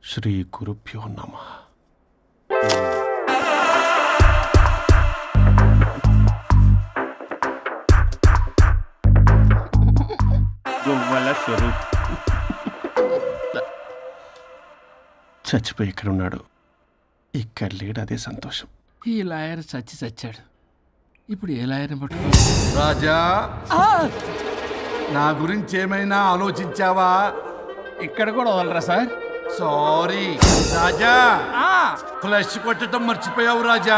శ్రీ గురుభ్యో నమ గువ్వల స్వరూప్ చచ్చిపోయి ఇక్కడ ఉన్నాడు ఇక్కడ లేడు అదే సంతోషం ఈ లాయర్ చచ్చి చచ్చాడు ఇప్పుడు ఏ లాయర్ని పట్టుకో రాజా నా గురించి ఏమైనా ఆలోచించావా ఇక్కడ కూడా వదలరా సార్ సారీ రాజా ఫ్లష్ కొట్టడం మర్చిపోయావు రాజా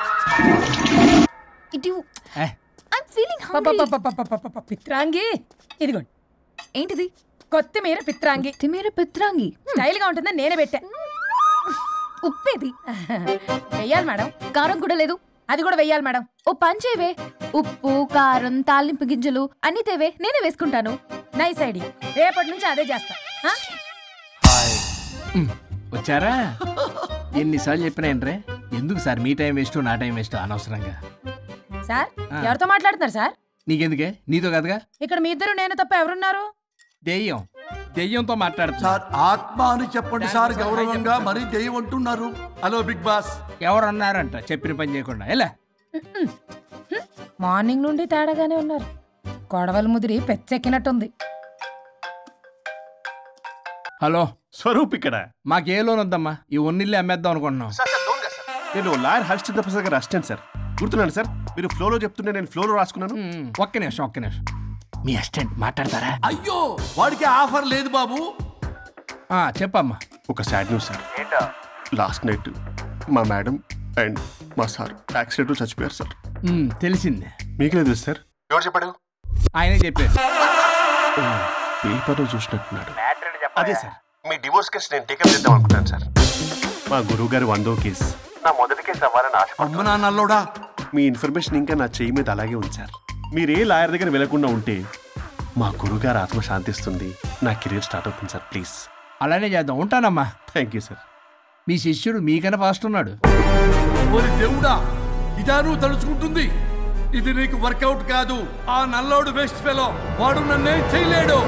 ఇటు ఏ, ఐమ్ ఫీలింగ్ పపపపపపపప, పిత్రాంగి ఇదిగోండి ఏంటిది కొత్తిమీర పిత్రాంగి తిమేర పిత్రాంగి స్టైల్ గా ఉంటుందని నేనే పెట్టా ఉప్పేది వెయ్యాలి మేడం కారం కూడా లేదు అది కూడా వెయ్యాలి మేడం ఓ పంచేవే ఉప్పు కారం తాలింపు గింజలు అన్ని తేవే నేనే వేసుకుంటాను నైస్ ఐడియా రేపటి నుంచి అదే చేస్తా ఆ? ఉమ్, వచ్చారా ఎన్నిసార్లు చెప్పినా ఏంట్రే ఎందుకు సార్ మీ టైం వేస్ట్ నా టైం వేస్ట్ అనవసరంగా సార్ ఆ. ఎవరితో మాట్లాడుతున్నారు సార్ నీకెందుకే నీతో కదగా ఇక్కడ మీ ఇద్దరు నేను తప్ప ఎవరున్నారు దెయ్యం దెయ్యంతో మాట్లాడుతా సార్ ఆత్మ అని చెప్పండి సార్ గౌరవంగా మరీ దెయ్యం అంటున్నారు హలో బిగ్ బాస్ ఎవరు అన్నారంట చెప్పిన పని చేయకుండా ఎలా మార్నింగ్ నుండి తేడాగానే ఉన్నారు కొడవల ముదిరి పెచ్చెక్కినట్టుంది హలో స్వరూప్ ఇక్కడ మాకు ఏ లోన్ వద్దమ్మా ఈ ఒన్నిల్లు అమ్మేద్దాం అనుకుంటున్నాం నేను లాయర్ హరిశ్చంద్ర ప్రసాద్ గారు అసిస్టెంట్ సార్ గుర్తున్నాను సార్ మీరు ఫ్లోలో చెప్తుంటే నేను ఫ్లోలో రాసుకున్నాను ఉమ్, ఒక్క నిమిషం ఒక్క నిమిషం మీ అసిస్టెంట్ మాట్లాడతారా అయ్యో వాడికి ఆఫర్ లేదు బాబు ఆ, చెప్పమ్మా ఒక sad news sir last night మా మేడం అండ్ మా సార్ యాక్సిడెంట్ చచ్చిపోయారు సార్ ఉమ్, తెలిసిందే మీకు లేదు సార్ ఎవరు చెప్పాడు ఆయనే చెప్పారు పేపర్లో చూసినట్టున్నాడు అదే సార్ మీ డివోర్స్ కేసు నేను టేకప్ చేద్దాం అనుకుంటాను సార్ మా గురువు గారి వందో కేసు నా మొదటి కేసు అవ్వాలని ఆశ అమ్మ నాన్నల్లోడా మీ ఇన్ఫర్మేషన్ ఇంకా నా చెయ్యి మీద అలాగే ఉంది సార్ మీరు ఏ లాయర్ దగ్గర వెళ్లకుండా ఉంటే మా గురుగారు ఆత్మ శాంతిస్తుంది నా కెరీర్ స్టార్ట్ అవుతుంది సార్ ప్లీజ్ అలానే చేద్దాం ఉంటానమ్మా థ్యాంక్ యూ సార్ మీ శిష్యుడు మీకన్నా ఫాస్ట్ ఉన్నాడు ఓరి దేవుడా ఇదా నువ్వు తలుచుకుంటుంది ఇది నీకు వర్కౌట్ కాదు ఆ నల్లోడు వేస్ట్ ఫెలో వాడు నన్నేం చేయలేడు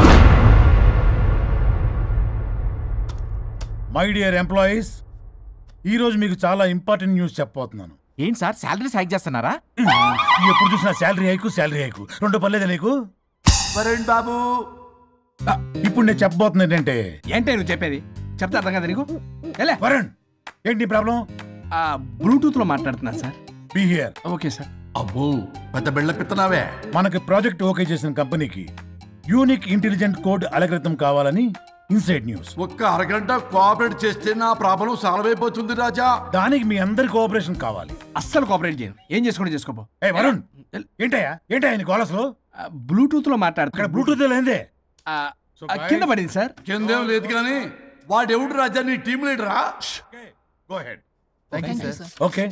మై డియర్ ఎంప్లాయీస్ ఈరోజు మీకు చాలా ఇంపార్టెంట్ న్యూస్ చెప్పబోతున్నాను ఏంటి సార్ శాలరీస్ హైక్ చేస్తున్నారా ఎప్పుడు చూసినా శాలరీ హైకు శాలరీ హైకు రెండు పర్లేదా నీకు వరుణ్ బాబు ఆ, ఇప్పుడు నేను చెప్పబోతున్నా ఏంటంటే ఏంటే నువ్వు చెప్పేది చెప్తా అర్థం కదా నీకు ఎలా వరుణ్ ఏంటి ప్రాబ్లం బ్లూటూత్లో మాట్లాడుతున్నా సార్ బిహేయర్ ఓకే సార్ అబ్బో పెద్ద బిళ్ళ పిత్తనావే మనకి ప్రాజెక్ట్ ఓకే చేసిన కంపెనీకి యూనిక్ ఇంటెలిజెంట్ కోడ్ అలకృతం కావాలని ఇన్సైడ్ న్యూస్ ఒక్క అరగంట కోఆపరేట్ చేస్తే నా ప్రాబ్లం సాల్వ్ అయిపోతుంది రాజా దానికి మీ అందరి కోఆపరేషన్ కావాలి అస్సలు కోఆపరేట్ చేయను ఏం చేసుకోండి చేసుకోపో ఏ వరుణ్ ఏంటయ్యా ఏంటయ్యా నీ గోలస్లో బ్లూటూత్లో ఇక్కడ మాట్లాడుతున్నా బ్లూటూత్ లేదే ఆ, ఆ, కింద పడింది సార్ కిందేం లేదు కానీ వాడెవడు రాజా నీ టీం లీడరా go head thank you sir okay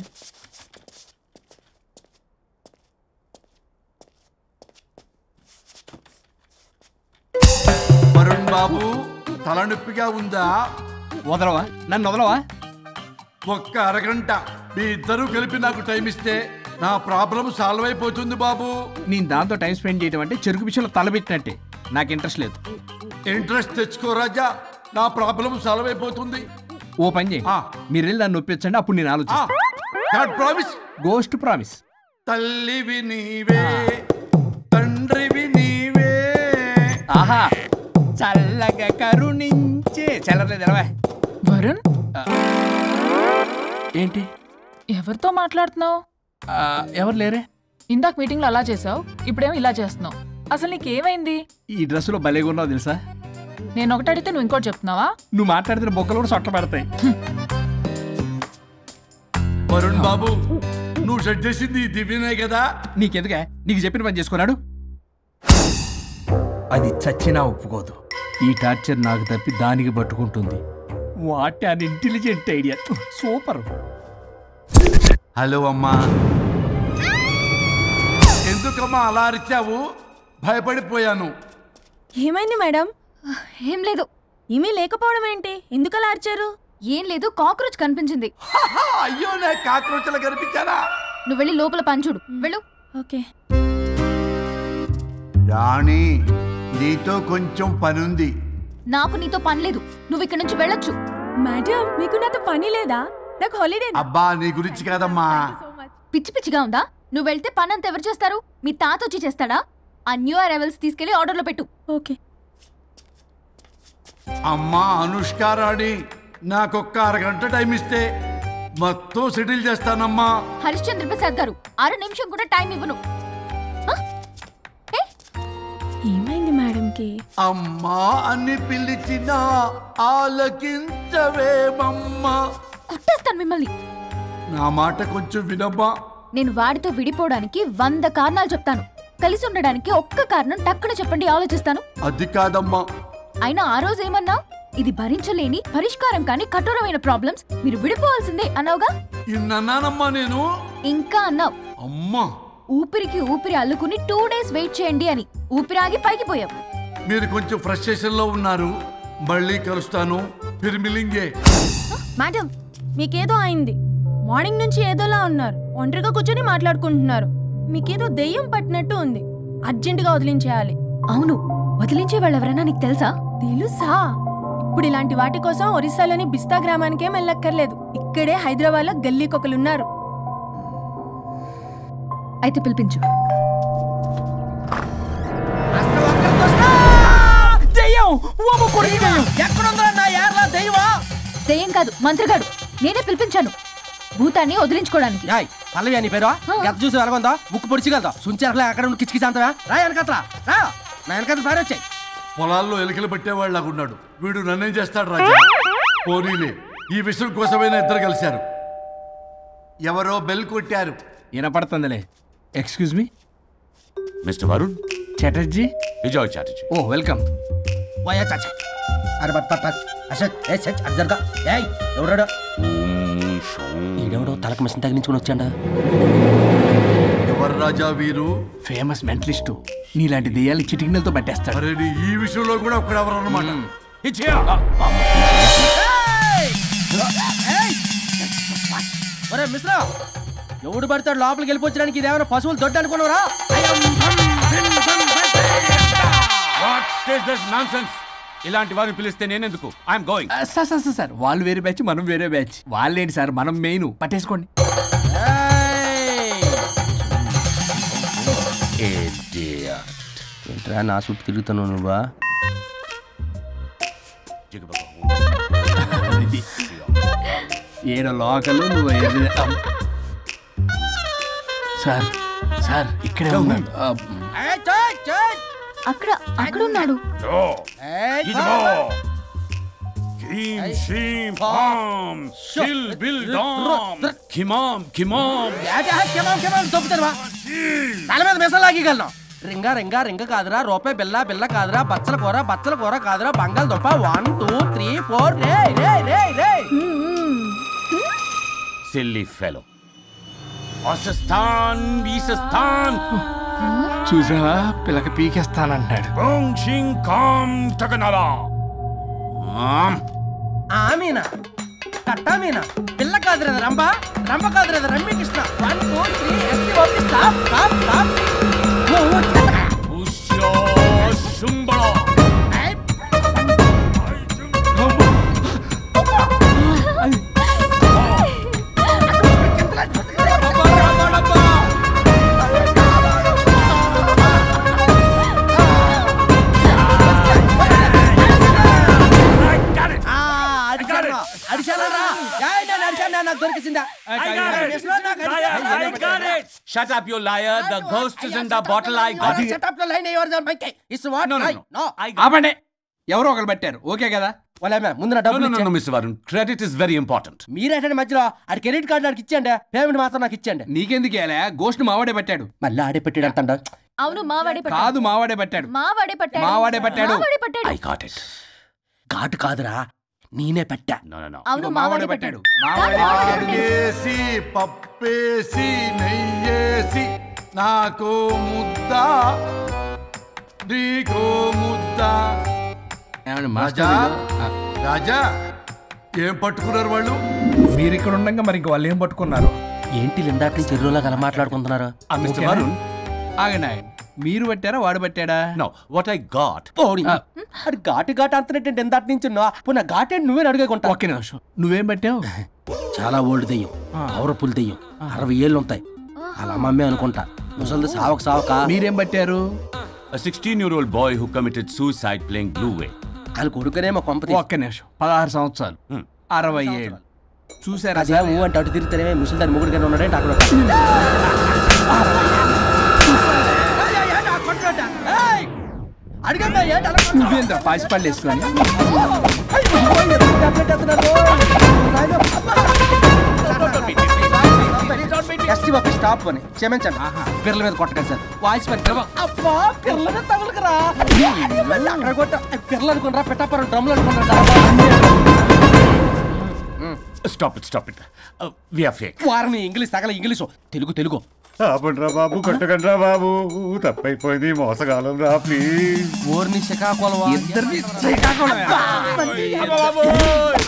Varun బాబు తలనొప్పిగా ఉందా వదలవా నన్ను వదలవా ఒక్క అరగంట మీ ఇద్దరూ కలిపి నాకు టైం ఇస్తే నా ప్రాబ్లం సాల్వ్ అయిపోతుంది బాబు నేను దాంతో టైం స్పెండ్ చేయడం అంటే చెరుకు విషయంలో తలబెట్టినట్టే నాకు ఇంట్రెస్ట్ లేదు ఇంట్రెస్ట్ తెచ్చుకో రాజా నా ప్రాబ్లం సాల్వ్ అయిపోతుంది ఓ పని చేయండి ఆ. మీరు వెళ్ళి నన్ను ఒప్పించండి అప్పుడు నేను ఆలోచిస్తాను గాడ్ ప్రామిస్ గోస్ట్ ప్రామిస్ తల్లివి నీవే తండ్రివి నీవే ఆహా చల్లగా కరుణించే చల్లలేదు ఎలవా వరుణ్ ఏంటి ఎవరితో మాట్లాడుతున్నావు ఆ, ఎవరు లేరే ఇందాక మీటింగ్లో అలా చేసావు ఇప్పుడేమో ఇలా చేస్తున్నావు అసలు నీకేమైంది ఈ డ్రెస్సులో భలేగా ఉన్నావు తెలుసా నేను ఒకటి అడిగితే నువ్వు ఇంకోటి చెప్తున్నావా నువ్వు మాట్లాడితే బొక్కలు కూడా సొట్ట పడతాయి వరుణ్ బాబు నువ్వు సెట్ చేసింది ఈ దివ్యనే కదా నీకెందుకే నీకు చెప్పిన పని చేసుకున్నాడు అది చచ్చినా ఒప్పుకోదు ఈ టార్చర్ నాకు తప్పి దానికి పట్టుకుంటుంది what an intelligent idea super hello అమ్మా ఎందుకమ్మా అలా అరిచావు భయపడిపోయాను ఏమైంది మేడం ఏం లేదు ఈమె లేకపోవడం ఏంటి ఎందుకు అలా అరిచారు ఏం లేదు కాక్రోచ్ కనిపించింది హా, అయ్యో నేను కాక్రోచ్లు కనిపించానా నువ్వు వెళ్ళి లోపల పంచుడు వెళ్ళు ఓకే రాణి నీతో కొంచెం పనుంది నాకు నీతో పని లేదు నువ్వు ఇక్కడి నుంచి వెళ్ళొచ్చు మేడం మీకు నాతో పని లేదా నాకు హాలిడే అబ్బా నీ గురించి కాదమ్మా పిచ్చి పిచ్చిగా ఉందా నువ్వు వెళ్తే పని అంతా ఎవరు చేస్తారు మీ తాత వచ్చి చేస్తాడా ఆ న్యూ అరైవల్స్ తీసుకెళ్లి ఆర్డర్లో పెట్టు ఓకే అమ్మా అనుష్క రాణి నాకొక్క అరగంట టైం ఇస్తే మొత్తం సెటిల్ చేస్తానమ్మా హరిశ్చంద్ర ప్రసాద్ గారు అర నిమిషం కూడా టైం ఇవ్వను ఆ? ఏ? ఏమైంది మేడంకి అమ్మా అని పిలిచిన ఆలకించవేమమ్మా కొట్టేస్తాను మిమ్మల్ని నా మాట కొంచెం వినమ్మా నేను వాడితో విడిపోవడానికి వంద కారణాలు చెప్తాను కలిసి ఉండడానికి ఒక్క కారణం టక్కున చెప్పండి ఆలోచిస్తాను అది కాదమ్మా అయినా ఆ రోజు ఏమన్నా ఇది భరించలేని పరిష్కారం కాని కఠోరమైన ప్రాబ్లమ్స్ మీరు విడిపోవాల్సిందే అన్నావుగా ఇన్నానమ్మా నేను ఇంకా అన్నావు అమ్మా ఊపిరికి ఊపిరి అల్లుకుని టూ డేస్ వెయిట్ చేయండి అని ఊపిరాగి పైకి పోయావు మీరు కొంచెం ఫ్రస్ట్రేషన్ లో ఉన్నారు మళ్ళీ కలుస్తాను ఫిర్మిలింగే మేడం మీకేదో అయింది మార్నింగ్ నుంచి ఏదోలా ఉన్నారు ఒంటరిగా కూర్చొని మాట్లాడుకుంటున్నారు మీకేదో దెయ్యం పట్టినట్టు ఉంది అర్జెంటుగా వదిలించేయాలి అవును వదిలించే వాళ్ళు ఎవరైనా నీకు తెలుసా తెలుసా ఇప్పుడు ఇలాంటి వాటి కోసం ఒరిస్సాలోని బిస్తా గ్రామానికేం వెళ్ళక్కర్లేదు ఇక్కడే హైదరాబాద్ లో గల్లీకొకలున్నారు అయితే పిలిపించు దెయ్యం ఓమ కొడుకు దెయ్యం ఎక్కడుందా నా యార్లా దెయ్యమా దెయ్యం కాదు మంత్రిగాడు నేనే పిలిపించాను భూతాన్ని వదిలించుకోవడానికి యాయ్ పల్లవి అని పేరు ఆ. గత చూసి వెలగొందా ముక్కు పొడిచిగలదా సుంచారలే అక్కడ ఉండి కిచకిచ అంతవా రా వెనకట్రా రా నా వెనకట్ల పారి వచ్చాయి పొలాల్లో ఎలికలు పట్టేవాళ్ళగా ఉన్నాడు వీడు నన్నేం చేస్తాడు రాజా పోనీలే ఈ విషయం కోసమైనా ఇద్దరు కలిశారు ఎవరో బెల్ కొట్టారు వినపడుతుందిలే excuse me mister Varun Chatterjee Vijay Chatterjee oh welcome వయా చాచ అరే బట్ పట్ పట్ అసత్ ఏ సచ్ అర్జర్గా ఏయ్ ఎవరాడు ఈడెవడో తలకు మిషన్ తగిలించుకుని వచ్చాడా ఎవరు రాజా వీరు ఫేమస్ మెంటలిస్టు నీలాంటి దెయ్యాలు చిటికినలతో పట్టేస్తాడు అరే నీ ఈ విషయంలో కూడా ఒకడెవరు అనమాట ఒరే మిశ్రా ఎవడు పడతాడు లోపలికి వెళ్ళిపోవచ్చడానికి ఇదేమైనా పశువులు దొడ్డు అనుకున్నారా ఇలాంటి వారిని పిలిస్తే నేనెందుకు I'm going sir sir sir, sir వాళ్ళు వేరే బ్యాచ్ మనం వేరే బ్యాచ్ వాళ్ళేంటి సార్ మనం మెయిన్ పట్టేసుకోండి ఏంట్రా నా చుట్టూ తిరుగుతాను నువ్వా ఏడో లోకలు నువ్వు ఏడు- అమ్. సార్ సార్ ఇక్కడే ఉన్నాడు ఆ, అక్కడ అక్కడ ఉన్నాడు కిమాం కిమాం తల మీద మిసం లాగగలను రింగా రింగా రింగ కాదురా రూపాయి బిల్ల బిల్ల కాదురా బచ్చల కూర బచ్చల కూర కాదురా బంగాళదుంప వన్ టూ త్రీ ఫోర్ రే రే రే రే సిల్లీ ఫెలో అసస్థాన్ వీసస్థాన్ చూసావా పిల్లక పీకేస్తానంటాడు ఓం షిం కాం టకనరా ఆమీనా కట్టామీనా పిల్ల కాదురా రంభ రంభ కాదురా రమ్మి Krishna one two three ST OP stop stop stop ఉస్యో శుంబళ అడిచానరా నేను అడిచాను నాకు దొరికిసిందా Shut up, you liar. The ghost is in the bottle. I got it. Setup లో లైన్ ఎవరు mike it's what No, no, no no. No I got ఆపండి ఎవరో ఒకరు పెట్టారు ఓకే కదా వాళ్ళ ముందు నా No, డబ్బులు no, no, no, ఇచ్చేయండి. Mr. Varun. Credit is very important. మీరేటండి మధ్యలో ఆడి క్రెడిట్ కార్డు నాకు ఇచ్చేయండి పేమెంట్ మాత్రం నాకు ఇచ్చేయండి నీకెందుకు ఇలా గోష్ట్ మావాడే పట్టాడు మళ్ళీ ఆడే పెట్టాడు అంటాడు అవును మావాడే పట్టాడు కాదు మావాడే పట్టాడు మావాడే పట్టాడు మావాడే పట్టాడు. మావాడే పట్టాడు I got it. ఘాటు కాదురా నేనే పెట్టా No, no, no. అవును ఇదిగో మావాడే మావాడే పట్టాడు పట్టాడు మావాడే పట్టాడు ఆకేసి పప్పేసి నెయ్యేసి నాకు ముద్ద నీకో ముద్ద ఏమండి రాజా మాస్టర్ ఇది? ఆ, రాజా ఏం పట్టుకున్నారు వాళ్ళు మీరు ఇక్కడ ఉండగా మరి ఇంక వాళ్ళు ఏం పట్టుకున్నారు ఏంటి ఇందాక నుంచి చెరువులో కల మాట్లాడుకుంటున్నారు Uh, Mr. Varun, ఆగండి ఆగండి మీరు పట్టారా వాడు పట్టాడా No, what I got. పోనీ అది ఘాటు ఘాటు అంతనేంటి ఎంత నుంచి పునః ఘాటే నువ్వే అడిగేకుంటా ఒక్క నిమిషం నువ్వేం పట్టావు చాలా ఓల్డ్ దెయ్యం పవర్ఫుల్ దెయ్యం అరవై ఏళ్ళు ఉంటాయి అలా మమ్మే అనుకుంటా ముసలిది సావక సావక మీరేం పట్టారు A 16 year old boy who committed suicide playing Blue Whale. ఆయన కొడుకునేమో కొంపతి ఒక్క నిమిషం పదహారు సంవత్సరాలు Hmm. అరవై ఏళ్ళు చూసారా అదే ఊ అంటే అటు తిరిగితేనే ముసలి దాని ముగ్గురు ఉన్నాడంటే అక్కడ అడిగమ్మా ఏంటి అలా నువ్వేంద్ర పాసిపళ్ళు వేసుకొని ఎస్టీ బాబు స్టాప్ అని క్షమించండి పిర్ల మీద కొట్టకండి సార్ వాయిస్ మరి అబ్బా పిర్ల మీద తగులుకురా అక్కడ కొట్ట పిర్లు అనుకున్నారా పెట్టాపరం డ్రమ్లు అనుకున్నారా Stop it, stop it. Uh, we are fake. వారిని ఇంగ్లీష్ తగల ఇంగ్లీషు తెలుగు తెలుగు ఆపండ్రా బాబు కొట్టకండ్రా బాబు తప్పైపోయింది మోసగాలం రా ప్లీజ్ ఊరిని శ్రీకాకుళం ఇద్దరిని శ్రీకాకుళమే. బాబు